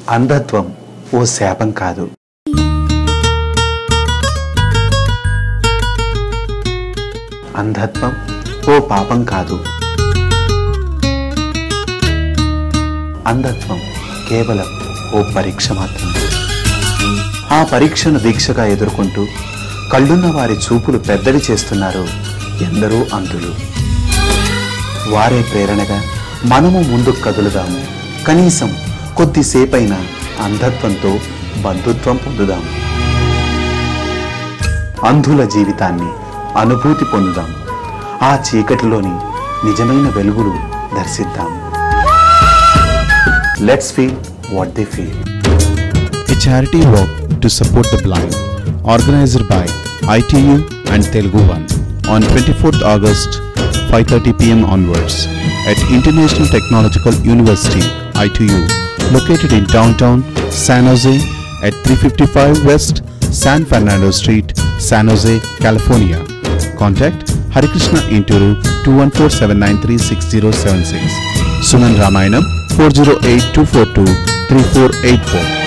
అంధత్వం ఓ శాపం కాదు అంధత్వం ఓ పాపం కాదు అంధత్వం కేవలం ఓ పరీక్ష మాత్రమే ఆ పరీక్షను దీక్షగా ఎదుర్కొంటూ కళ్ళున్న వారి చూపులు పెద్దవి చేస్తున్నారు ఎందరో అంధులు వారే ప్రేరణగా మనము ముందుకు కదులుదాము కనీసం కొద్దిసేపైన అంధత్వంతో బంధుత్వం పొందుదాం అంధుల జీవితాన్ని అనుభూతి పొందుదాం ఆ చీకటిలోని నిజమైన వెలుగులు దర్శిద్దాం let's feel what they feel a charity walk to support the blind, organized by ITU and Telugu One on 24th August 5:30 p.m. onwards at International Technological University ITU, located in downtown San Jose at 355 West San Fernando Street, San Jose, California. Contact Harikrishna Inturu 214-793-6076. Sunan Ramayanam 408-242-3484.